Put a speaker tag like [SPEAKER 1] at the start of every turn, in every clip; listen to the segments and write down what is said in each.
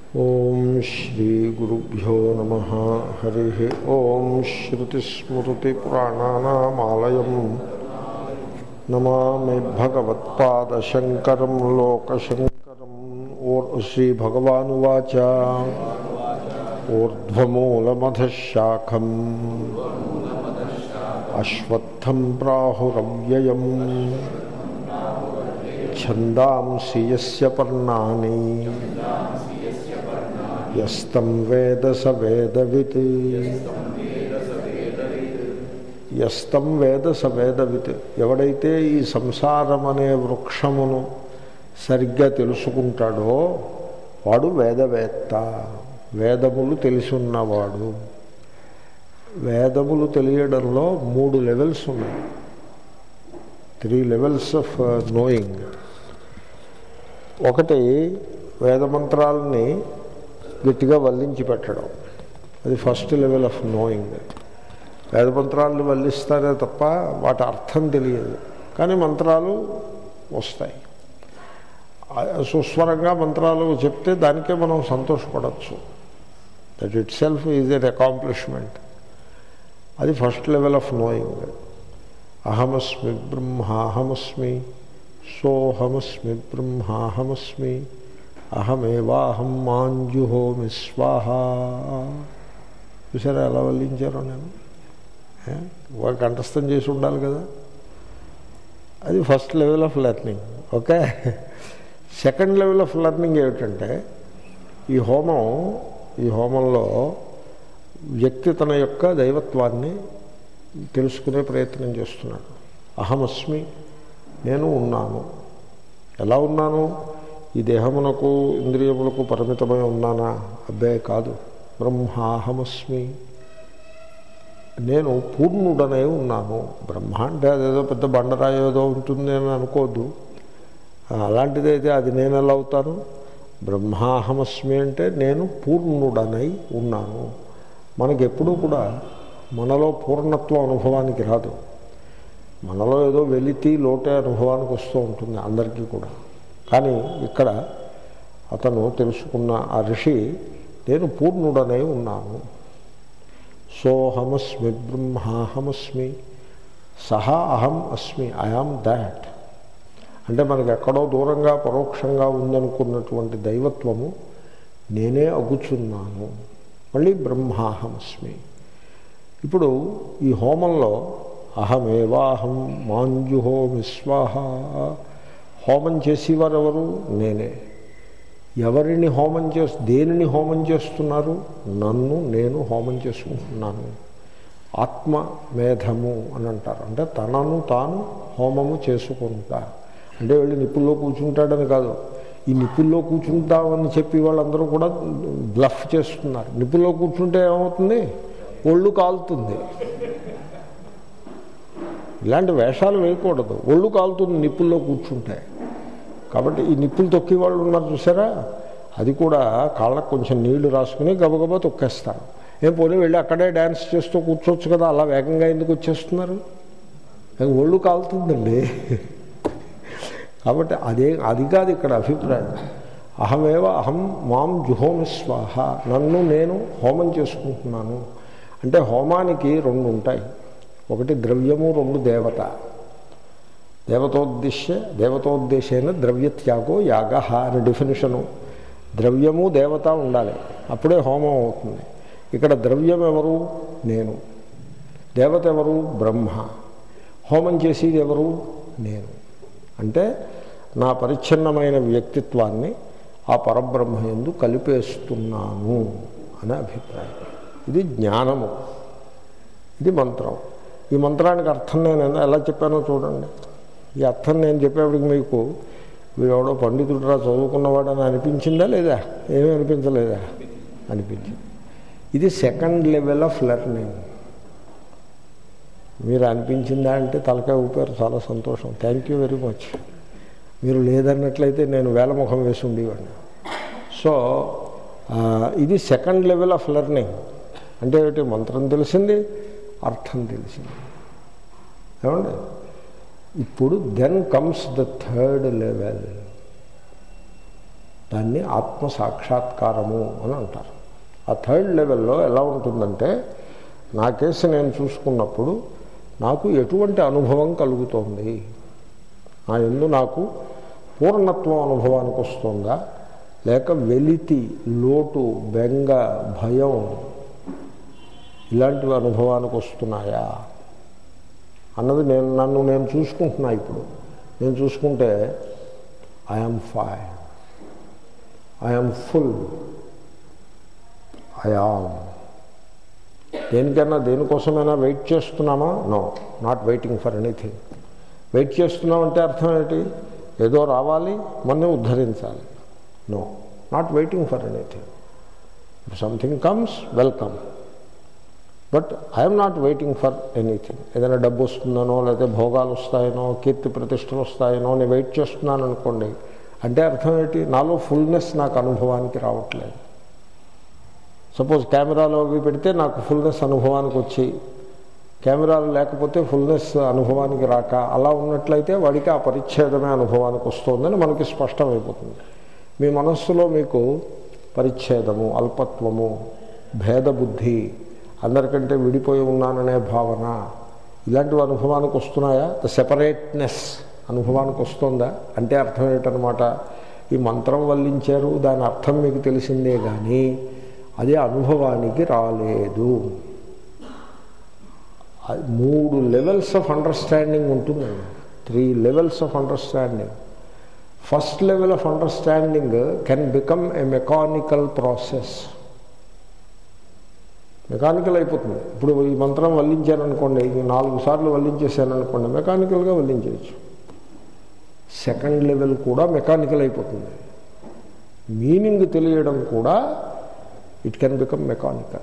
[SPEAKER 1] ఓం శ్రీ గురుభ్యో నమ హరి ఓం శ్రుతిస్మృతిపురాణానామాలయం నమామి భగవత్పాదశంకరం లోకశంకరం ఓర్ శ్రీభగవానువాచ ఊర్ధ్వమూలమధశాఖం అశ్వత్థం ప్రాహురవ్యయం ఛందాంసి యస్య పర్ణాని యస్తం వేద స వేదవిత్ యస్తం వేద స వేదవిత్ ఎవడైతే ఈ సంసారం అనే వృక్షమును సరిగ్గా తెలుసుకుంటాడో వాడు వేదవేత్త వేదములు తెలిసున్నవాడు వేదములు తెలియడంలో మూడు లెవెల్స్ ఉన్నాయి త్రీ లెవెల్స్ ఆఫ్ నోయింగ్ ఒకటి వేదమంత్రాలని గట్టిగా వల్లించి పెట్టడం అది ఫస్ట్ లెవెల్ ఆఫ్ నోయింగ్ వేదమంత్రాలను వల్లిస్తారే తప్ప వాటి అర్థం తెలియదు కానీ మంత్రాలు వస్తాయి సుస్వరంగా మంత్రాలు చెప్తే దానికే మనం సంతోషపడవచ్చు that itself is an accomplishment అది ఫస్ట్ లెవెల్ ఆఫ్ నోయింగ్ అహమస్మి బ్రహ్మాహమస్మి సోహమస్మి బ్రహ్మాహమస్మి అహమేవాహం మాంజుహోమి స్వాహ చూసారా ఎలా వల్లించారో నేను వాడు కంఠస్థం చేసి ఉండాలి కదా అది first level of learning okay second level of learning ఏమిటంటే ఈ హోమం ఈ హోమంలో వ్యక్తి తన యొక్క దైవత్వాన్ని తెలుసుకునే ప్రయత్నం చేస్తున్నాడు అహమస్మి నేను ఉన్నాను ఎలా ఉన్నాను ఈ దేహమునకు ఇంద్రియములకు పరిమితమై ఉన్నానా అబ్బే కాదు బ్రహ్మాహమస్మి నేను పూర్ణుడనే ఉన్నాను బ్రహ్మ అంటే అదేదో పెద్ద బండరాయి ఏదో ఉంటుంది అని అనుకోవద్దు అలాంటిదైతే అది నేను ఎలా అవుతాను బ్రహ్మాహమస్మి అంటే నేను పూర్ణుడనై ఉన్నాను మనకి ఎప్పుడూ కూడా మనలో పూర్ణత్వ అనుభవానికి రాదు మనలో ఏదో వెలితి లోటే అనుభవానికి వస్తూ ఉంటుంది అందరికీ కూడా కానీ ఇక్కడ అతను తెలుసుకున్న ఆ ఋషి నేను పూర్ణుడనై ఉన్నాను సోహమస్మి బ్రహ్మాహమస్మి సహా అహం అస్మి ఐఆమ్ దాట్ అంటే మనకి ఎక్కడో దూరంగా పరోక్షంగా ఉందనుకున్నటువంటి దైవత్వము నేనే అగుచున్నాను మళ్ళీ బ్రహ్మాహమస్మి ఇప్పుడు ఈ హోమంలో అహమేవాహం మాంజుహోమి స్వాహ హోమం చేసేవారు ఎవరు నేనే ఎవరిని హోమం చేస్తు దేనిని హోమం చేస్తున్నారు నన్ను నేను హోమం చేసుకుంటున్నాను ఆత్మ మేధము అని అంటారు అంటే తనను తాను హోమము చేసుకుంటా అంటే వెళ్ళి నిప్పుల్లో కూర్చుంటాడని కాదు ఈ నిప్పుల్లో కూర్చుంటామని చెప్పి వాళ్ళందరూ కూడా బ్లఫ్ చేస్తున్నారు నిప్పుల్లో కూర్చుంటే ఏమవుతుంది ఒళ్ళు కాలుతుంది ఇలాంటి వేషాలు వేయకూడదు ఒళ్ళు కాలుతుంది నిప్పుల్లో కూర్చుంటే కాబట్టి ఈ నిప్పులు తొక్కి వాళ్ళు ఉన్నారు చూసారా అది కూడా కాళ్ళకు కొంచెం నీళ్లు రాసుకుని గబగబా తొక్కేస్తారు ఏం పోనీ వెళ్ళి అక్కడే డ్యాన్స్ చేస్తూ కూర్చోవచ్చు కదా అలా వేగంగా ఎందుకు వచ్చేస్తున్నారు ఒళ్ళు కాలుతుందండి కాబట్టి అదే అది కాదు ఇక్కడ అభిప్రాయం అహమేవ అహం మాం జుహోమి స్వాహ నన్ను నేను హోమం చేసుకుంటున్నాను అంటే హోమానికి రెండు ఉంటాయి ఒకటి ద్రవ్యము రెండు దేవత దేవతోద్దేశ్య దేవతోద్దేశైన ద్రవ్యత్యాగో యాగ అనే డెఫినేషను ద్రవ్యము దేవత ఉండాలి అప్పుడే హోమం అవుతుంది ఇక్కడ ద్రవ్యం ఎవరు నేను దేవత ఎవరు బ్రహ్మ హోమం చేసేది ఎవరు నేను అంటే నా పరిచ్ఛిన్నమైన వ్యక్తిత్వాన్ని ఆ పరబ్రహ్మ ఎందు కలిపేస్తున్నాను అనే అభిప్రాయం ఇది జ్ఞానము ఇది మంత్రం ఈ మంత్రానికి అర్థం నేను ఎలా చెప్పానో చూడండి ఈ అర్థం నేను చెప్పేప్పటికి మీకు వీడెవడో పండితుడురా చదువుకున్నవాడని అనిపించిందా లేదా ఏమీ అనిపించలేదా అనిపించింది ఇది సెకండ్ లెవెల్ ఆఫ్ లెర్నింగ్ మీరు అనిపించిందా అంటే తలకాయ ఊపారు చాలా సంతోషం థ్యాంక్ యూ వెరీ మచ్ మీరు లేదన్నట్లయితే నేను వేలముఖం వేసి ఉండేవాడిని సో ఇది సెకండ్ లెవెల్ ఆఫ్ లెర్నింగ్ అంటే ఏమిటి మంత్రం తెలిసింది అర్థం తెలిసింది ఏమండి ఇప్పుడు then comes the third level దాన్ని ఆత్మ సాక్షాత్కారము అని అంటారు ఆ థర్డ్ లెవెల్లో ఎలా ఉంటుందంటే నా కేసు నేను చూసుకున్నప్పుడు నాకు ఎటువంటి అనుభవం కలుగుతోంది నా ఎందు నాకు పూర్ణత్వం అనుభవానికి వస్తుందా లేక వెలితి లోటు బెంగ భయం ఇలాంటివి అనుభవానికి వస్తున్నాయా అన్నది నేను నన్ను నేను చూసుకుంటున్నా ఇప్పుడు నేను చూసుకుంటే I'm fine I'm full I am దేనికైనా దేనికోసమైనా వెయిట్ చేస్తున్నామా no not waiting for anything wait చేస్తున్నామంటే అర్థం ఏంటి ఏదో రావాలి మనని ఉద్ధరించాలి no not waiting for anything if something comes welcome but I'm not waiting for anything ఏదైనా డబ్బు వస్తుందనో లేకపోతే భోగాలు వస్తాయనో కీర్తి ప్రతిష్టలు వస్తాయనో నేను వెయిట్ చేస్తున్నాను అనుకోండి అంటే అర్థం ఏంటి నాలో ఫుల్నెస్ నాకు అనుభవానికి రావట్లేదు సపోజ్ కెమెరాలో అవి పెడితే నాకు ఫుల్నెస్ అనుభవానికి వచ్చి కెమెరాలు లేకపోతే ఫుల్నెస్ అనుభవానికి రాక అలా ఉన్నట్లయితే వాడికి ఆ పరిచ్ఛేదమే అనుభవానికి వస్తుందని మనకి స్పష్టమైపోతుంది మీ మనస్సులో మీకు పరిచ్ఛేదము అల్పత్వము భేదబుద్ధి అందరికంటే విడిపోయి ఉన్నాననే భావన ఇలాంటివి అనుభవానికి వస్తున్నాయా ద సెపరేట్నెస్ అనుభవానికి వస్తుందా అంటే అర్థం ఏంటనమాట ఈ మంత్రం వల్లించారు దాని అర్థం మీకు తెలిసిందే కానీ అది అనుభవానికి రాలేదు అది మూడు లెవెల్స్ ఆఫ్ అండర్స్టాండింగ్ ఉంటుందండి three levels of understanding first level of understanding can become a mechanical process mechanical అయిపోతుంది ఇప్పుడు ఈ మంత్రం వల్లించాననుకోండి ఈ నాలుగు సార్లు వల్లించేసాననుకోండి మెకానికల్గా వల్లించేయచ్చు సెకండ్ లెవెల్ కూడా మెకానికల్ అయిపోతుంది మీనింగ్ తెలియడం కూడా ఇట్ కెన్ బికమ్ మెకానికల్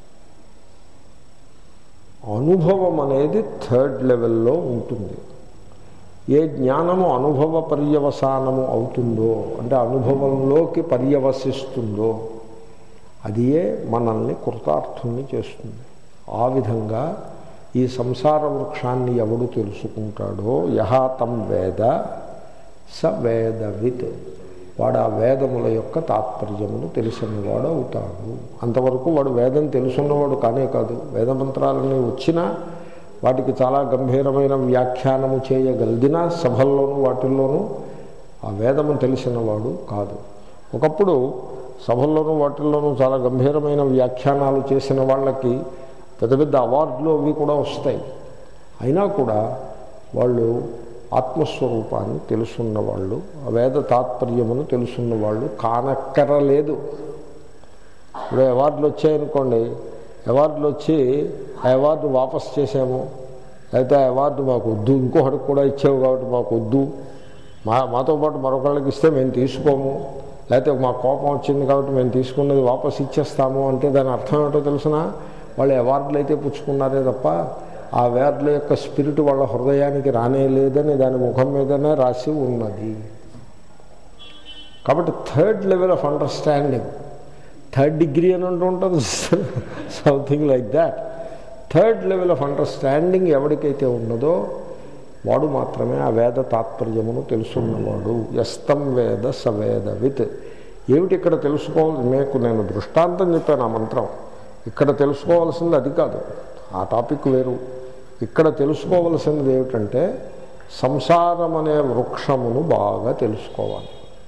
[SPEAKER 1] అనుభవం అనేది థర్డ్ లెవెల్లో ఉంటుంది ఏ జ్ఞానము అనుభవ పర్యవసానము అవుతుందో అంటే అనుభవంలోకి పర్యవసిస్తుందో అదియే మనల్ని కృతార్థుల్ని చేస్తుంది ఆ విధంగా ఈ సంసార వృక్షాన్ని ఎవడు తెలుసుకుంటాడో యహా తం వేద స వేదవిత్ వాడు ఆ వేదముల యొక్క తాత్పర్యమును తెలిసినవాడు అవుతాడు అంతవరకు వాడు వేదం తెలుసున్నవాడు కానే కాదు వేదమంత్రాలన్నీ వచ్చినా వాటికి చాలా గంభీరమైన వ్యాఖ్యానము చేయగలిగిన సభల్లోనూ వాటిల్లోనూ ఆ వేదము తెలిసినవాడు కాదు ఒకప్పుడు సభల్లోనూ వాటిల్లోనూ చాలా గంభీరమైన వ్యాఖ్యానాలు చేసిన వాళ్ళకి పెద్ద పెద్ద అవార్డులు అవి కూడా వస్తాయి అయినా కూడా వాళ్ళు ఆత్మస్వరూపాన్ని తెలుసున్న వాళ్ళు ఆ వేద తాత్పర్యమును తెలుసున్న వాళ్ళు కానక్కరలేదు ఇప్పుడు అవార్డులు వచ్చాయనుకోండి అవార్డులు వచ్చి ఆ అవార్డు వాపస్ చేసాము అయితే ఆ అవార్డు మాకు వద్దు ఇంకొకటికి కూడా ఇచ్చావు కాబట్టి మాకు వద్దు మా మాతో పాటు మరొకళ్ళకి ఇస్తే మేము తీసుకోము లేకపోతే మా కోపం వచ్చింది కాబట్టి మేము తీసుకున్నది వాపస్ ఇచ్చేస్తాము అంటే దాని అర్థం ఏంటో తెలిసిన వాళ్ళు అవార్డులు అయితే పుచ్చుకున్నారే తప్ప ఆ అవార్డుల యొక్క స్పిరిట్ వాళ్ళ హృదయానికి రానే లేదని దాని ముఖం మీదనే రాసి ఉన్నది కాబట్టి third level of understanding third degree అని అంటూ ఉంటుంది something like that third level of understanding ఎవరికైతే ఉన్నదో వాడు మాత్రమే ఆ వేద తాత్పర్యమును తెలుసున్నవాడు ఎస్తం వేద సవేదవిత్ ఏమిటి ఇక్కడ తెలుసుకోవాలి మీకు నేను దృష్టాంతం చెప్పాను ఆ మంత్రం ఇక్కడ తెలుసుకోవాల్సింది అది కాదు ఆ టాపిక్ వేరు ఇక్కడ తెలుసుకోవలసినది ఏమిటంటే సంసారం అనే వృక్షమును బాగా తెలుసుకోవాలి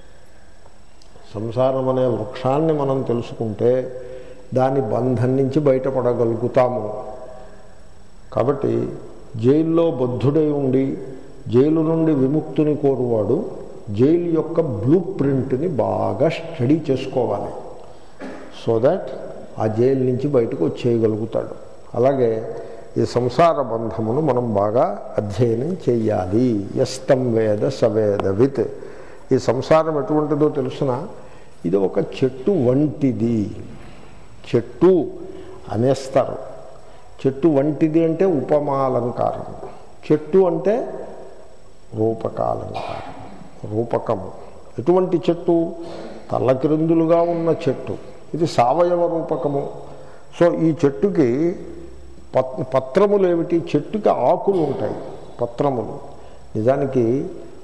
[SPEAKER 1] సంసారం అనే వృక్షాన్ని మనం తెలుసుకుంటే దాని బంధం నుంచి బయటపడగలుగుతాము కాబట్టి జైల్లో బద్ధుడై ఉండి జైలు నుండి విముక్తిని కోరువాడు జైలు యొక్క బ్లూ ప్రింట్ని బాగా స్టడీ చేసుకోవాలి సో దట్ ఆ జైలు నుంచి బయటకు వచ్చేయగలుగుతాడు అలాగే ఈ సంసార బంధమును మనం బాగా అధ్యయనం చేయాలి ఎస్తం వేద సవేదవిత్ ఈ సంసారం ఎటువంటిదో తెలుసిన ఇది ఒక చెట్టు వంటిది చెట్టు అనేస్తారు చెట్టు వంటిది అంటే ఉపమాలంకారం చెట్టు అంటే రూపకాలంకారం రూపకము ఎటువంటి చెట్టు తల్లకిరిందులుగా ఉన్న చెట్టు ఇది సావయవ రూపకము సో ఈ చెట్టుకి పత్ పత్రములు ఏమిటి చెట్టుకి ఆకులు ఉంటాయి పత్రములు నిజానికి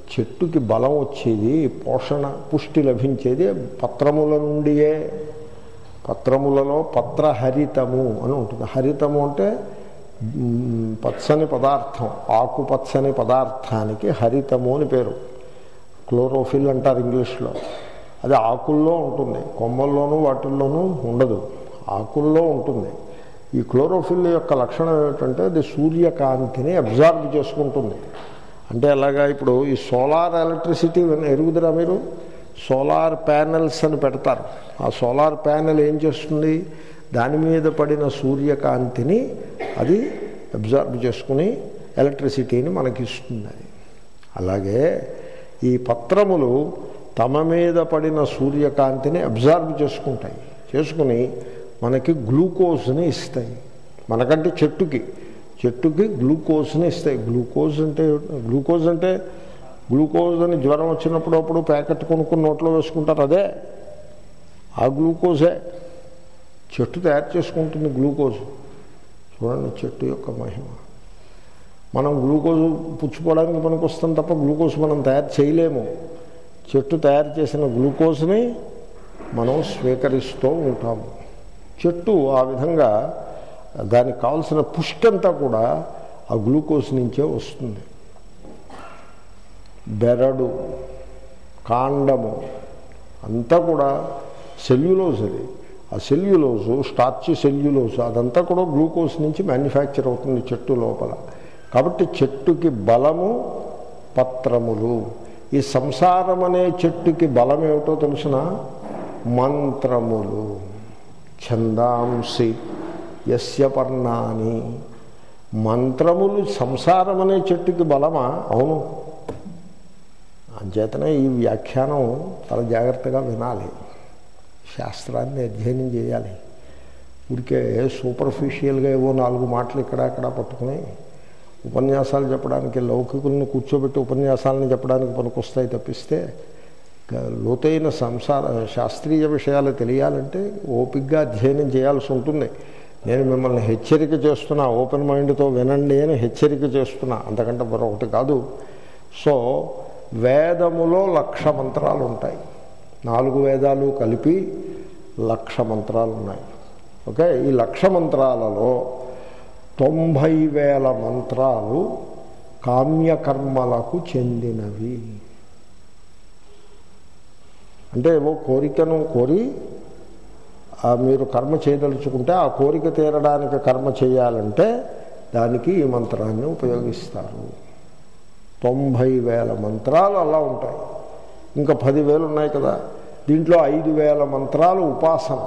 [SPEAKER 1] చెట్టుకి బలం వచ్చేది పోషణ పుష్టి లభించేది పత్రముల నుండియే పత్రములలో పత్రహరితము అని ఉంటుంది హరితము అంటే మ్, పచ్చని పదార్థం ఆకుపచ్చని పదార్థానికి హరితము అని పేరు క్లోరోఫిల్ అంటారు ఇంగ్లీష్లో అది ఆకుల్లో ఉంటుంది కొమ్మల్లోనూ వాటిల్లోనూ ఉండదు ఆకుల్లో ఉంటుంది ఈ క్లోరోఫిల్ యొక్క లక్షణం ఏమిటంటే అది సూర్యకాంతిని అబ్జార్బ్ చేసుకుంటుంది అంటే అలాగా ఇప్పుడు ఈ సోలార్ ఎలక్ట్రిసిటీ ఎరుగుదరా మీరు సోలార్ ప్యానెల్స్ అని పెడతారు ఆ సోలార్ ప్యానెల్ ఏం చేస్తుంది దాని మీద పడిన సూర్యకాంతిని అది అబ్జార్బ్ చేసుకుని ఎలక్ట్రిసిటీని మనకి ఇస్తుంది అది అలాగే ఈ పత్రములు తమ మీద పడిన సూర్యకాంతిని అబ్జార్బ్ చేసుకుంటాయి చేసుకుని మనకి గ్లూకోజ్ని ఇస్తాయి మనకంటే చెట్టుకి చెట్టుకి గ్లూకోజ్ని ఇస్తాయి గ్లూకోజ్ అంటే గ్లూకోజ్ అంటే గ్లూకోజ్ అని జ్వరం వచ్చినప్పుడు అప్పుడు ప్యాకెట్ కొనుక్కుని నోట్లో వేసుకుంటారు అదే ఆ గ్లూకోజే చెట్టు తయారు చేసుకుంటుంది గ్లూకోజ్ చూడండి చెట్టు యొక్క మహిమ మనం గ్లూకోజ్ పుచ్చుకోవడానికి మనకు వస్తాం తప్ప గ్లూకోజ్ మనం తయారు చేయలేము చెట్టు తయారు చేసిన గ్లూకోజ్ని మనం స్వీకరిస్తూ ఉంటాము చెట్టు ఆ విధంగా దానికి కావలసిన పుష్టి కూడా ఆ గ్లూకోజ్ నుంచే వస్తుంది బెరడు కాండము అంతా కూడా సెల్యులోజ్ అది ఆ సెల్యులోజు స్టార్చ్ సెల్యులోజ్ అదంతా కూడా గ్లూకోజ్ నుంచి మ్యానుఫ్యాక్చర్ అవుతుంది చెట్టు లోపల కాబట్టి చెట్టుకి బలము పత్రములు ఈ సంసారం అనే చెట్టుకి బలం ఏమిటో తెలుసిన మంత్రములు ఛందాంసి యస్య పర్ణాని మంత్రములు సంసారం అనే చెట్టుకి బలమా అవును అంచేతనే ఈ వ్యాఖ్యానం చాలా జాగ్రత్తగా వినాలి శాస్త్రాన్ని అధ్యయనం చేయాలి ఊరికే సూపర్ఫిషియల్గా ఏవో నాలుగు మాటలు ఇక్కడ అక్కడ పట్టుకుని ఉపన్యాసాలు చెప్పడానికి లౌకికులను కూర్చోబెట్టి ఉపన్యాసాలను చెప్పడానికి పనికొస్తాయి తప్పిస్తే ఇంకా లోతైన సంసార శాస్త్రీయ విషయాలు తెలియాలంటే ఓపిగ్గా అధ్యయనం చేయాల్సి ఉంటుంది నేను మిమ్మల్ని హెచ్చరిక చేస్తున్నా ఓపెన్ మైండ్తో వినండి అని హెచ్చరిక చేస్తున్నా అంతకంటే మరొకటి కాదు సో వేదములో లక్ష మంత్రాలు ఉంటాయి నాలుగు వేదాలు కలిపి లక్ష మంత్రాలు ఉన్నాయి ఓకే ఈ లక్ష మంత్రాలలో తొంభై వేల మంత్రాలు కామ్యకర్మలకు చెందినవి అంటే ఏవో కోరికను కోరి ఆ మీరు కర్మ చేయదలుచుకుంటే ఆ కోరిక తీరడానికి కర్మ చేయాలంటే దానికి ఈ మంత్రాన్ని ఉపయోగిస్తారు తొంభై వేల మంత్రాలు అలా ఉంటాయి ఇంకా పదివేలు ఉన్నాయి కదా దీంట్లో ఐదు వేల మంత్రాలు ఉపాసన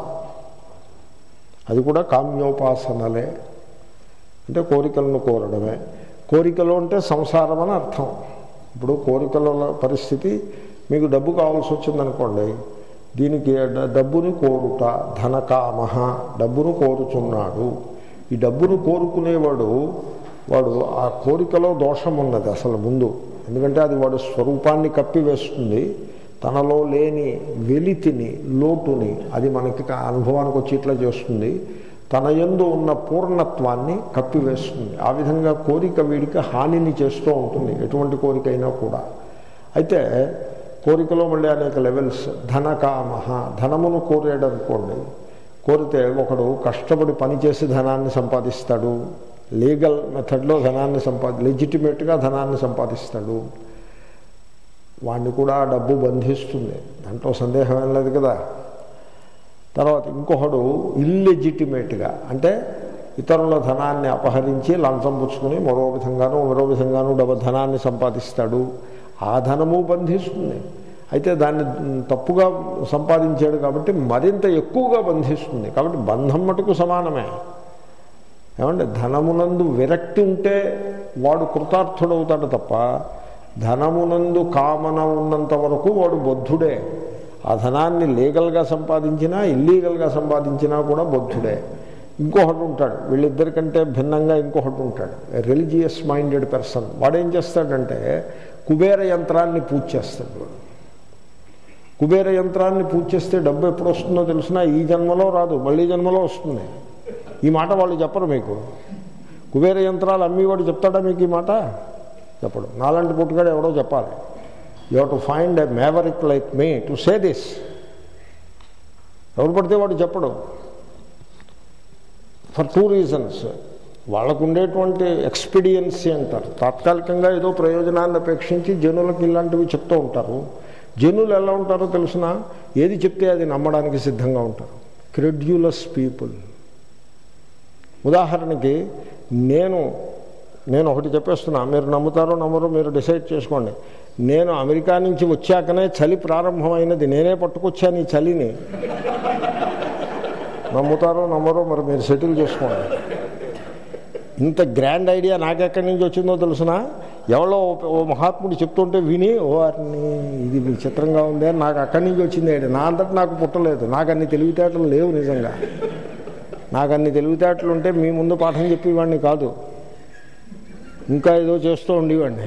[SPEAKER 1] అది కూడా కామ్యోపాసనలే అంటే కోరికలను కోరడమే కోరికలు అంటే సంసారం అని అర్థం ఇప్పుడు కోరికల పరిస్థితి మీకు డబ్బు కావాల్సి వచ్చిందనుకోండి దీనికి డ- డబ్బుని కోరుట ధనకామ డబ్బును కోరుచున్నాడు ఈ డబ్బును కోరుకునేవాడు వాడు ఆ కోరికలో దోషం ఉన్నది అసలు ముందు ఎందుకంటే అది వాడు స్వరూపాన్ని కప్పివేస్తుంది తనలో లేని వెలితిని లోటుని అది మనకి కా- అనుభవానికి వచ్చి ఇట్లా చేస్తుంది తన యందు ఉన్న పూర్ణత్వాన్ని కప్పివేస్తుంది ఆ విధంగా కోరిక వీడికి హానిని చేస్తూ ఉంటుంది ఎటువంటి కోరికైనా కూడా అయితే కోరికలో మళ్ళీ అనేక లెవెల్స్ ధనకామ ధనమును కోరాడు అనుకోండి కోరితే ఒకడు కష్టపడి పనిచేసి ధనాన్ని సంపాదిస్తాడు లీగల్ మెథడ్లో ధనాన్ని సంపాది లెజిటిమేట్గా ధనాన్ని సంపాదిస్తాడు వాడిని కూడా ఆ డబ్బు బంధిస్తుంది దాంట్లో సందేహం ఏం లేదు కదా తర్వాత ఇంకొకడు ఇల్లెజిటిమేట్గా అంటే ఇతరుల ధనాన్ని అపహరించి లంచం పుచ్చుకుని మరో విధంగానూ మరో విధంగానూ డబ్బు ధనాన్ని సంపాదిస్తాడు ఆ ధనము బంధిస్తుంది అయితే దాన్ని తప్పుగా సంపాదించాడు కాబట్టి మరింత ఎక్కువగా బంధిస్తుంది కాబట్టి బంధం మటుకు సమానమే ఏమంటే ధనమునందు విరక్తి ఉంటే వాడు కృతార్థుడవుతాడు తప్ప ధనమునందు కామన ఉన్నంత వరకు వాడు బద్ధుడే ఆ ధనాన్ని లీగల్గా సంపాదించినా ఇల్లీగల్గా సంపాదించినా కూడా బద్ధుడే ఇంకొకటి ఉంటాడు వీళ్ళిద్దరికంటే భిన్నంగా ఇంకొకటి ఉంటాడు రిలీజియస్ మైండెడ్ పర్సన్ వాడేం చేస్తాడంటే కుబేర యంత్రాన్ని పూజ చేస్తాడు వాడు కుబేర యంత్రాన్ని పూజ చేస్తే డబ్బు ఎప్పుడు వస్తుందో తెలిసినా ఈ జన్మలో రాదు మళ్ళీ జన్మలో వస్తుంది ఈ మాట వాళ్ళు చెప్పరు మీకు కుబేర యంత్రాలు అమ్మేవాడు చెప్తాడా మీకు ఈ మాట చెప్పడు నాలాంటి పుట్టుగాడు ఎవడో చెప్పాలి you have to find a maverick like me to say this ఎవరు పడితే వాడు చెప్పడు ఫర్ టూ రీజన్స్ వాళ్ళకు ఉండేటువంటి ఎక్స్పీరియన్సీ అంటారు తాత్కాలికంగా ఏదో ప్రయోజనాన్ని అపేక్షించి జనులకు ఇలాంటివి చెప్తూ ఉంటారు జనులు ఎలా ఉంటారో తెలిసిన ఏది చెప్తే అది నమ్మడానికి సిద్ధంగా ఉంటారు క్రెడ్యులస్ పీపుల్ ఉదాహరణకి నేను నేను ఒకటి చెప్పేస్తున్నా మీరు నమ్ముతారో నమ్మరో మీరు డిసైడ్ చేసుకోండి నేను అమెరికా నుంచి వచ్చాకనే చలి ప్రారంభమైనది నేనే పట్టుకొచ్చాను ఈ చలిని నమ్ముతారో నమ్మరో మరి మీరు సెటిల్ చేసుకోండి ఇంత గ్రాండ్ ఐడియా నాకెక్కడి నుంచి వచ్చిందో తెలుసిన ఎవరో ఓ మహాత్ముడు చెప్తుంటే విని ఓ వారిని ఇది విచిత్రంగా ఉంది అని నాకు అక్కడి నుంచి వచ్చింది ఐడియా నా అంతటి నాకు పుట్టలేదు నాకు అన్ని తెలివితేటలు లేవు నిజంగా నాకు అన్ని తెలివితేటలు ఉంటే మీ ముందు పాఠం చెప్పేవాడిని కాదు ఇంకా ఏదో చేస్తూ ఉండేవాడిని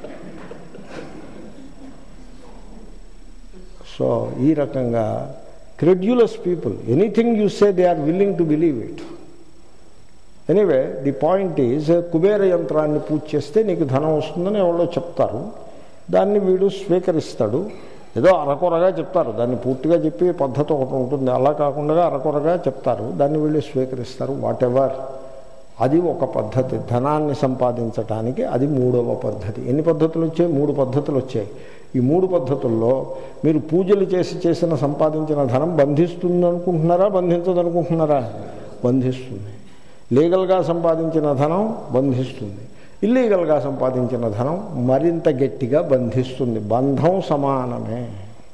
[SPEAKER 1] సో ఈ రకంగా credulous people anything you say they are willing to believe it anyway the point is Kubera యంత్రాన్ని పూజ చేస్తే నీకు ధనం వస్తుందని ఎవరో చెప్తారు దాన్ని వీడు స్వీకరిస్తాడు ఏదో అరకొరగా చెప్తారు దాన్ని పూర్తిగా చెప్పి పద్ధతి ఒకటి ఉంటుంది అలా కాకుండా అరకొరగా చెప్తారు దాన్ని వీళ్ళు స్వీకరిస్తారు వాట్ ఎవర్ అది ఒక పద్ధతి ధనాన్ని సంపాదించటానికి అది మూడవ పద్ధతి ఎన్ని పద్ధతులు వచ్చాయి మూడు పద్ధతులు వచ్చాయి ఈ మూడు పద్ధతుల్లో మీరు పూజలు చేసి చేసిన సంపాదించిన ధనం బంధిస్తుంది అనుకుంటున్నారా బంధించదనుకుంటున్నారా బంధిస్తుంది లీగల్గా సంపాదించిన ధనం బంధిస్తుంది ఇల్లీగల్గా సంపాదించిన ధనం మరింత గట్టిగా బంధిస్తుంది బంధం సమానమే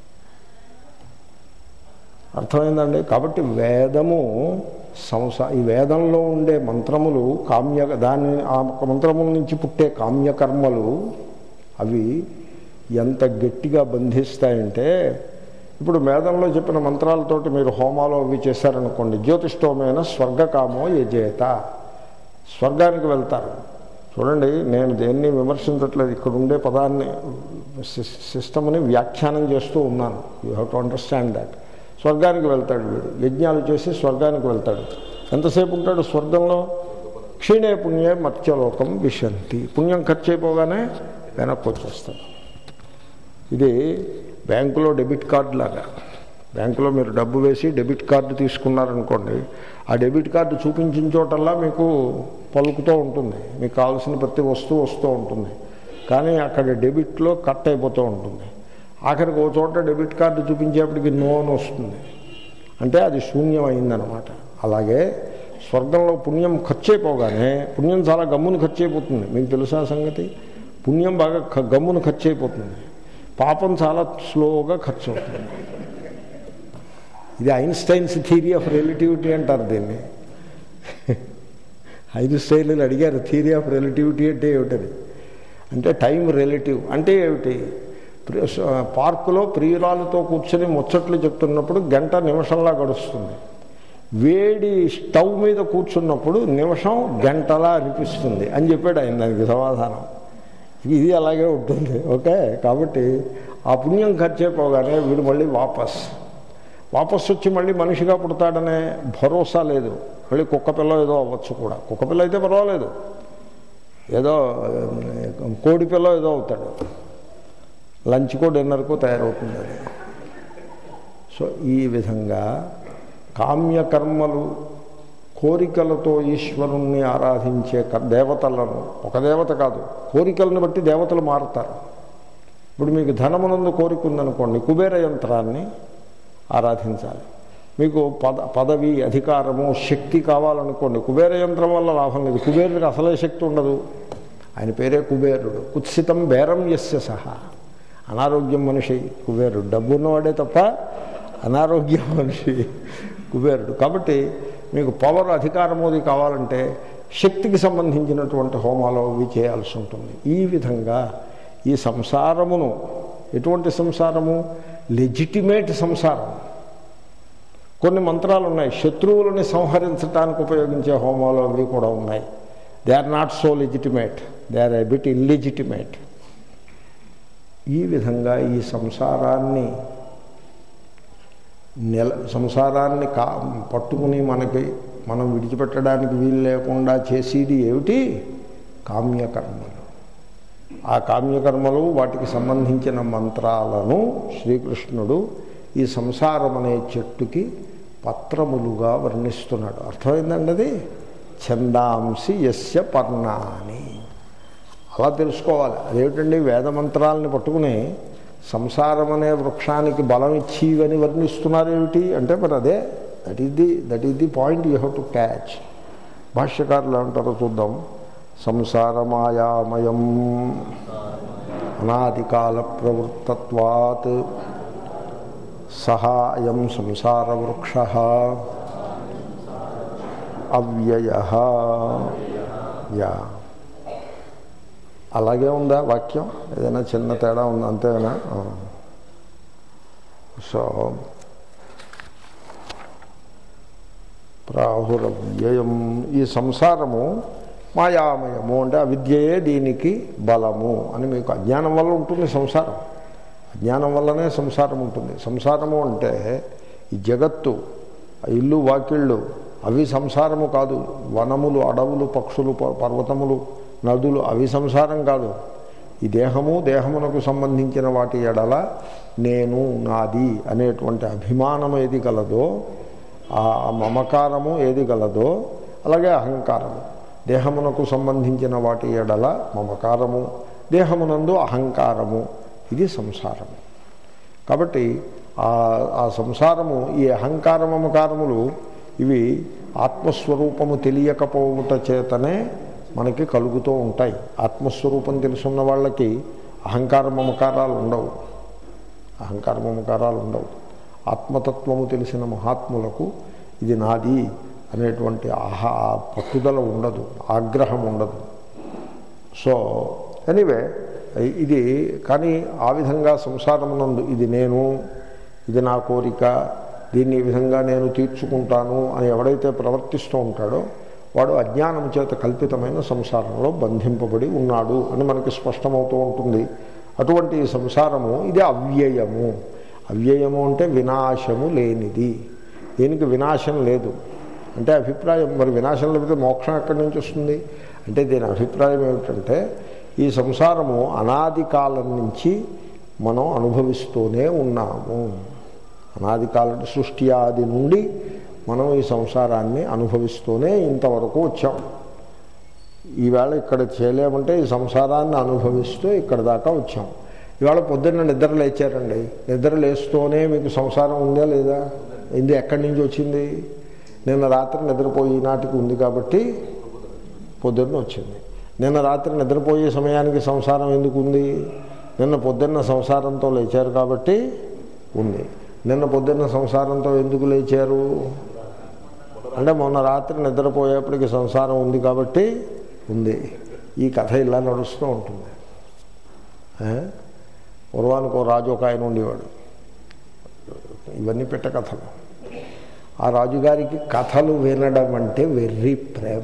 [SPEAKER 1] అర్థమైందండి కాబట్టి వేదము సంసా ఈ వేదంలో ఉండే మంత్రములు కామ్య దాని ఆ మంత్రముల నుంచి పుట్టే కామ్యకర్మలు అవి ఎంత గట్టిగా బంధిస్తాయంటే ఇప్పుడు వేదంలో చెప్పిన మంత్రాలతోటి మీరు హోమాలు అవి చేశారనుకోండి జ్యోతిష్టోమైన స్వర్గకామో యజేత స్వర్గానికి వెళ్తారు చూడండి నేను దేన్ని విమర్శించట్లేదు ఇక్కడ ఉండే పదాన్ని సిస్టమ్ని వ్యాఖ్యానం చేస్తూ ఉన్నాను you have to understand that స్వర్గానికి వెళ్తాడు వీడు యజ్ఞాలు చేసి స్వర్గానికి వెళ్తాడు ఎంతసేపు ఉంటాడు స్వర్గంలో క్షీణే పుణ్యే మత్స్యలోకం విశంతి పుణ్యం ఖర్చు అయిపోగానే వెనక్కి వచ్చేస్తాడు ఇది బ్యాంకులో డెబిట్ కార్డు లాగా బ్యాంకులో మీరు డబ్బు వేసి డెబిట్ కార్డు తీసుకున్నారనుకోండి ఆ డెబిట్ కార్డు చూపించిన చోటల్లా మీకు పలుకుతూ ఉంటుంది మీకు కావాల్సిన ప్రతి వస్తువు వస్తూ ఉంటుంది కానీ అక్కడ డెబిట్లో కట్ అయిపోతూ ఉంటుంది ఆఖరికి ఒక చోట డెబిట్ కార్డు చూపించేప్పటికి నో అని వస్తుంది అంటే అది శూన్యం అయిందనమాట అలాగే స్వర్గంలో పుణ్యం ఖర్చు అయిపోగానే పుణ్యం చాలా గమ్మును ఖర్చు అయిపోతుంది మీకు తెలుసా సంగతి పుణ్యం బాగా ఖ- గమ్మును ఖర్చు అయిపోతుంది పాపం చాలా స్లోగా ఖర్చు అవుతుంది ఇది ఐన్స్టైన్స్ థియరీ ఆఫ్ రిలేటివిటీ అంటారు దీన్ని ఐన్స్టైన్లు అడిగారు థియరీ ఆఫ్ రిలేటివిటీ అంటే ఏమిటది అంటే టైం రిలేటివ్ అంటే ఏమిటి ప్రి- స- పార్కులో ప్రియురాలతో కూర్చొని ముచ్చట్లు చెప్తున్నప్పుడు గంట నిమిషంలా గడుస్తుంది వేడి స్టవ్ మీద కూర్చున్నప్పుడు నిమిషం గంటలా అనిపిస్తుంది అని చెప్పాడు ఆయన దానికి సమాధానం ఇది అలాగే ఉంటుంది ఓకే కాబట్టి ఆ పుణ్యం ఖర్చు అయిపోగానే వీడు మళ్ళీ వాపస్ వాపస్ వచ్చి మళ్ళీ మనిషిగా పుడతాడనే భరోసా లేదు మళ్ళీ కుక్క పిల్ల ఏదో అవ్వచ్చు కూడా కుక్క పిల్ల అయితే పర్వాలేదు ఏదో ఉమ్, కోడి పిల్ల ఏదో అవుతాడు లంచ్కో డిన్నర్కో తయారవుతుంది అది సో ఈ విధంగా కామ్యకర్మలు కోరికలతో ఈశ్వరుణ్ణి ఆరాధించే క- దేవతలను ఒక దేవత కాదు కోరికలను బట్టి దేవతలు మారుతారు ఇప్పుడు మీకు ధనమునందు కోరిక ఉందనుకోండి కుబేర యంత్రాన్ని ఆరాధించాలి మీకు పద పదవి అధికారము శక్తి కావాలనుకోండి కుబేర యంత్రం వల్ల లాభం లేదు కుబేరుడికి అసలే శక్తి ఉండదు ఆయన పేరే కుబేరుడు కుత్సితం బేరం యస్య సహా అనారోగ్యం మనిషి కుబేరుడు డబ్బు ఉన్నవాడే తప్ప అనారోగ్యం మనిషి కుబేరుడు కాబట్టి మీకు పవర్ అధికారము అది కావాలంటే శక్తికి సంబంధించినటువంటి హోమాలు అవి చేయాల్సి ఉంటుంది ఈ విధంగా ఈ సంసారమును ఎటువంటి సంసారము లెజిటిమేట్ సంసారం కొన్ని మంత్రాలు ఉన్నాయి శత్రువులని సంహరించడానికి ఉపయోగించే హోమాలు అవి కూడా ఉన్నాయి they are not so legitimate they are a bit illegitimate ఈ విధంగా ఈ సంసారాన్ని నెల సంసారాన్ని కా పట్టుకుని మనకి మనం విడిచిపెట్టడానికి వీలు లేకుండా చేసేది ఏమిటి కామ్యకర్మలు ఆ కామ్యకర్మలు వాటికి సంబంధించిన మంత్రాలను శ్రీకృష్ణుడు ఈ సంసారం అనే చెట్టుకి పత్రములుగా వర్ణిస్తున్నాడు అర్థమైందండి అది ఛందాంసి యస్య పర్ణాని అలా తెలుసుకోవాలి అదేమిటండి వేదమంత్రాలని పట్టుకుని సంసారం అనే వృక్షానికి బలం ఇచ్చి ఇవని వర్ణిస్తున్నారు ఏమిటి అంటే మరి అదే that is the that is the point you have to catch భాష్యకారులు ఏమంటారో చూద్దాం సంసారమాయామయం అనాదికాల ప్రవృత్తత్వాత్ సహా అయం సంసార వృక్ష అవ్యయ యా అలాగే ఉందా వాక్యం ఏదైనా చిన్న తేడా ఉందా అంతేనా సో ప్రాహురవ్యయం ఈ సంసారము మాయామయము అంటే అవిద్యయే దీనికి బలము అని మీకు అజ్ఞానం వల్ల ఉంటుంది సంసారం అజ్ఞానం వల్లనే సంసారం ఉంటుంది సంసారము అంటే ఈ జగత్తు ఇల్లు వాకిళ్ళు అవి సంసారము కాదు వనములు అడవులు పక్షులు ప- పర్వతములు నదులు అవి సంసారం కాదు ఈ దేహము దేహమునకు సంబంధించిన వాటి ఎడల నేను నాది అనేటువంటి అభిమానం ఏది గలదో ఆ మమకారము ఏది గలదో అలాగే అహంకారము దేహమునకు సంబంధించిన వాటి ఎడల మమకారము దేహమునందు అహంకారము ఇది సంసారము కాబట్టి ఆ ఆ సంసారము ఈ అహంకార మమకారములు ఇవి ఆత్మస్వరూపము తెలియకపోవుట చేతనే మనకి కలుగుతూ ఉంటాయి ఆత్మస్వరూపం తెలుసున్న వాళ్ళకి అహంకార మమకారాలు ఉండవు అహంకార మమకారాలు ఉండవు ఆత్మతత్వము తెలిసిన మహాత్ములకు ఇది నాది అనేటువంటి ఆహా పట్టుదల ఉండదు ఆగ్రహం ఉండదు సో ఎనీవే ఇది కానీ ఆ విధంగా సంసారమునందు ఇది నేను ఇది నా కోరిక దీన్ని ఈ విధంగా నేను తీర్చుకుంటాను అని ఎవడైతే ప్రవర్తిస్తూ ఉంటాడో వాడు అజ్ఞానం చేత కల్పితమైన సంసారంలో బంధింపబడి ఉన్నాడు అని మనకి స్పష్టమవుతూ ఉంటుంది అటువంటి ఈ సంసారము ఇది అవ్యయము అవ్యయము అంటే వినాశము లేనిది దీనికి వినాశం లేదు అంటే అభిప్రాయం మరి వినాశం లేకపోతే మోక్షం ఎక్కడి నుంచి వస్తుంది అంటే దీని అభిప్రాయం ఏమిటంటే ఈ సంసారము అనాది కాలం నుంచి మనం అనుభవిస్తూనే ఉన్నాము అనాది కాలం సృష్టి ఆది నుండి మనం ఈ సంసారాన్ని అనుభవిస్తూనే ఇంతవరకు వచ్చాం ఈవేళ ఇక్కడ చేయలేమంటే ఈ సంసారాన్ని అనుభవిస్తూ ఇక్కడ దాకా వచ్చాం ఇవాళ పొద్దున్న నిద్ర లేచారండి నిద్ర లేస్తూనే మీకు సంసారం ఉందా లేదా ఇది ఎక్కడి నుంచి వచ్చింది నిన్న రాత్రి నిద్రపోయి నాటికి ఉంది కాబట్టి పొద్దున్న వచ్చింది నిన్న రాత్రి నిద్రపోయే సమయానికి సంసారం ఎందుకు ఉంది నిన్న పొద్దున్న సంసారంతో లేచారు కాబట్టి ఉంది నిన్న పొద్దున్న సంసారంతో ఎందుకు లేచారు అంటే మొన్న రాత్రి నిద్రపోయేప్పటికి సంసారం ఉంది కాబట్టి ఉంది ఈ కథ ఇలా నడుస్తూ ఉంటుంది ఏ? పూర్వానికి ఓ రాజు ఒక ఆయన ఉండేవాడు ఇవన్నీ పెట్ట కథలు ఆ రాజుగారికి కథలు వినడం అంటే వెర్రి ప్రేమ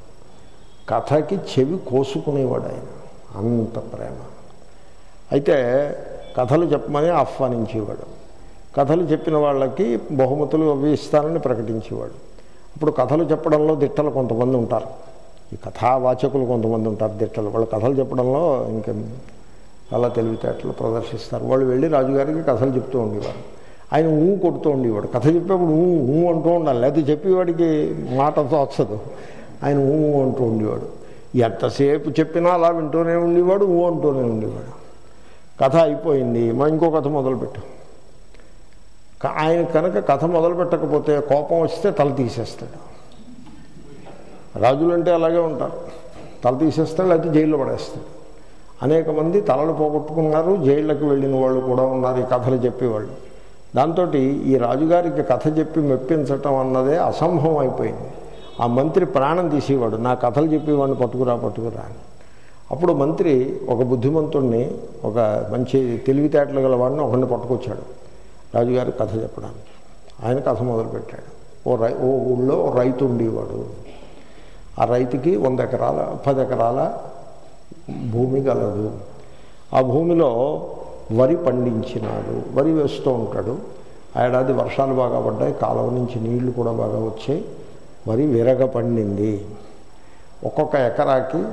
[SPEAKER 1] కథకి చెవి కోసుకునేవాడు ఆయన అంత ప్రేమ అయితే కథలు చెప్పమని ఆహ్వానించేవాడు కథలు చెప్పిన వాళ్ళకి బహుమతులు అవి ఇస్తానని ప్రకటించేవాడు అప్పుడు కథలు చెప్పడంలో దిట్టలు కొంతమంది ఉంటారు ఈ కథావాచకులు కొంతమంది ఉంటారు దిట్టలు వాళ్ళు కథలు చెప్పడంలో ఇంకా అలా తెలివితేటలు ప్రదర్శిస్తారు వాళ్ళు వెళ్ళి రాజుగారికి కథలు చెప్తూ ఉండేవారు ఆయన ఊ కొడుతూ ఉండేవాడు కథ చెప్పేప్పుడు ఊ ఊ అంటూ ఉండాలి లేకపోతే చెప్పేవాడికి మాట తోచదు ఆయన ఊ అంటూ ఉండేవాడు ఎంతసేపు చెప్పినా అలా వింటూనే ఉండేవాడు ఊ అంటూనే ఉండేవాడు కథ అయిపోయింది మా ఇంకో కథ మొదలుపెట్టాం క- ఆయన కనుక కథ మొదలు పెట్టకపోతే కోపం వస్తే తల తీసేస్తాడు రాజులంటే అలాగే ఉంటారు తల తీసేస్తాడు లేకపోతే జైల్లో పడేస్తాడు అనేక మంది తలలు పోగొట్టుకున్నారు జైళ్ళకి వెళ్ళిన వాళ్ళు కూడా ఉన్నారు ఈ కథలు చెప్పేవాళ్ళు దాంతో ఈ రాజుగారికి కథ చెప్పి మెప్పించటం అన్నదే అసంభవం అయిపోయింది ఆ మంత్రి ప్రాణం తీసేవాడు నా కథలు చెప్పేవాడిని పట్టుకురా పట్టుకురా అని అప్పుడు మంత్రి ఒక బుద్ధిమంతుణ్ణి ఒక మంచి తెలివితేటలు గల వాడిని ఒకరిని పట్టుకొచ్చాడు రాజుగారి కథ చెప్పడానికి ఆయన కథ మొదలుపెట్టాడు ఓ రై ఓ ఊళ్ళో ఓ రైతు ఉండేవాడు ఆ రైతుకి వంద ఎకరాల పది ఎకరాల భూమి గలదు ఆ భూమిలో వరి పండించినాడు వరి వేస్తూ ఉంటాడు ఆ ఏడాది వర్షాలు బాగా పడ్డాయి కాలువ నుంచి నీళ్లు కూడా బాగా వచ్చాయి వరి విరగ పండింది ఒక్కొక్క ఎకరాకి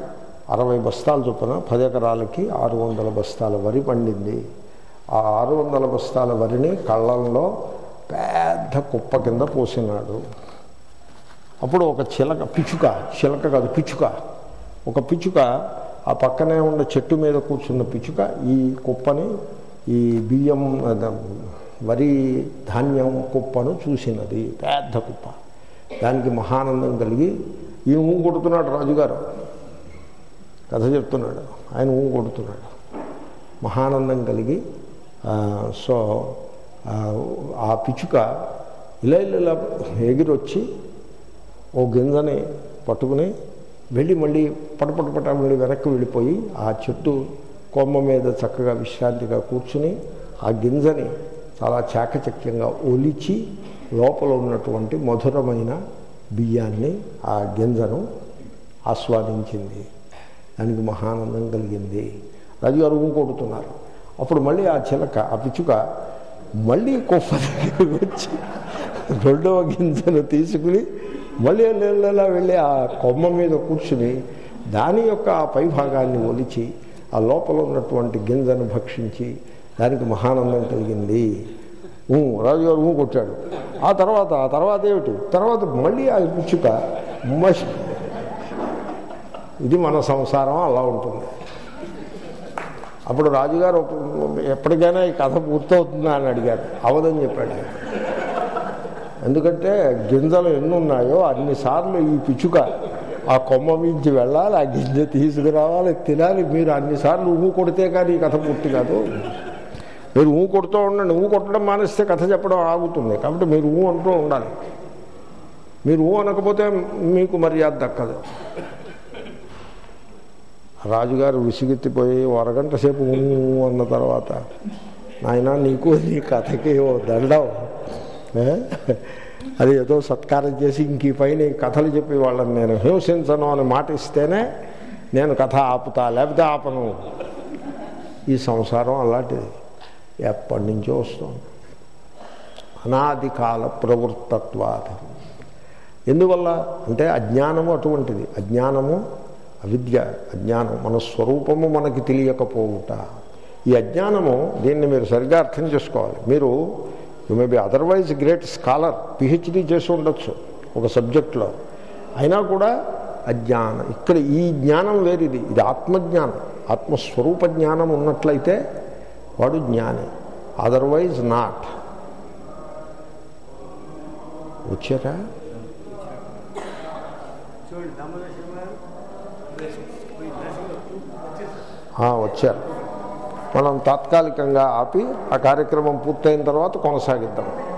[SPEAKER 1] అరవై బస్తాలు చొప్పున పది ఎకరాలకి ఆరు వందల బస్తాల వరి పండింది ఆ ఆరు వందల బస్తాల వరిని కళ్ళంలో పెద్ద కుప్ప కింద పోసినాడు అప్పుడు ఒక చిలక పిచ్చుక చిలక కాదు పిచ్చుక ఒక పిచ్చుక ఆ పక్కనే ఉన్న చెట్టు మీద కూర్చున్న పిచ్చుక ఈ కుప్పని ఈ బియ్యం అద, వరి ధాన్యం కుప్పను చూసినది పెద్ద కుప్ప దానికి మహానందం కలిగి ఈయన ఊ కొడుతున్నాడు రాజుగారు కథ చెప్తున్నాడు ఆయన ఊ కొడుతున్నాడు మహానందం కలిగి ఆ, సో ఆ, ఆ పిచ్చుక ఇలా ఇలా ఇలా ఎగిరొచ్చి ఓ గింజని పట్టుకుని వెళ్ళి మళ్ళీ పటపట పట మళ్ళీ వెనక్కి వెళ్ళిపోయి ఆ చెట్టు కొమ్మ మీద చక్కగా విశ్రాంతిగా కూర్చుని ఆ గింజని చాలా చాకచక్యంగా ఒలిచి లోపల ఉన్నటువంటి మధురమైన బియ్యాన్ని ఆ గింజను ఆస్వాదించింది దానికి మహానందం కలిగింది రాజుగారు ఊ కొడుతున్నారు అప్పుడు మళ్ళీ ఆ చిలక ఆ పిచ్చుక మళ్ళీ కొప్ప దగ్గరికి వచ్చి రెండవ గింజను తీసుకుని మళ్ళీ నెలలా వెళ్ళి ఆ కొమ్మ మీద కూర్చుని దాని యొక్క ఆ పై భాగాన్ని ఒలిచి ఆ లోపల ఉన్నటువంటి గింజను భక్షించి దానికి మహానందం కలిగింది ఊ రాజుగారు ఊ కొట్టాడు ఆ తర్వాత ఆ తర్వాత ఏమిటి తర్వాత మళ్ళీ ఆ పిచ్చుక మష్ ఇది మన సంసారం అలా ఉంటుంది అప్పుడు రాజుగారు ఒక- ఎప్పటికైనా ఈ కథ పూర్తవుతుందా అని అడిగారు అవదని చెప్పాడు ఆయన. ఎందుకంటే గింజలు ఎన్ని ఉన్నాయో అన్నిసార్లు ఈ పిచ్చుక ఆ కొమ్మ మించి వెళ్ళాలి ఆ గింజ తీసుకురావాలి తినాలి మీరు అన్నిసార్లు ఊ కొడితే కానీ ఈ కథ పూర్తి కాదు మీరు ఊ కొడుతూ ఉండండి ఊ కొట్టడం మానేస్తే కథ చెప్పడం ఆగుతుంది కాబట్టి మీరు ఊ అంటూ ఉండాలి మీరు ఊ అనకపోతే మీకు మర్యాద దక్కదు రాజుగారు విసిగెత్తిపోయి ఓ అరగంట సేపు ఊ అన్న తర్వాత నాయన నీకు నీ కథకి ఓ దండం ఏ? అది ఏదో సత్కారం చేసి ఇంక ఈ పైన ఈ కథలు చెప్పి వాళ్ళని నేను హింసించను అని మాట ఇస్తేనే నేను కథ ఆపుతా లేకపోతే ఆపను ఈ సంసారం అలాంటిది ఎప్పటి నుంచో వస్తుంది అనాది కాల ప్రవృత్తత్వాది ఎందువల్ల అంటే అజ్ఞానము అటువంటిది అజ్ఞానము అవిద్య అజ్ఞానం మన స్వరూపము మనకి తెలియకపోవుట ఈ అజ్ఞానము దీన్ని మీరు సరిగ్గా అర్థం చేసుకోవాలి మీరు you may be otherwise great scholar PhD చేసి ఉండొచ్చు ఒక సబ్జెక్ట్లో అయినా కూడా అజ్ఞానం ఇక్కడ ఈ జ్ఞానం వేరిది ఇది ఆత్మజ్ఞానం ఆత్మస్వరూప జ్ఞానం ఉన్నట్లయితే వాడు జ్ఞాని అదర్వైజ్ నాట్ వచ్చారా ఆ, వచ్చారు మనం తాత్కాలికంగా ఆపి ఆ కార్యక్రమం పూర్తయిన తర్వాత కొనసాగిద్దాం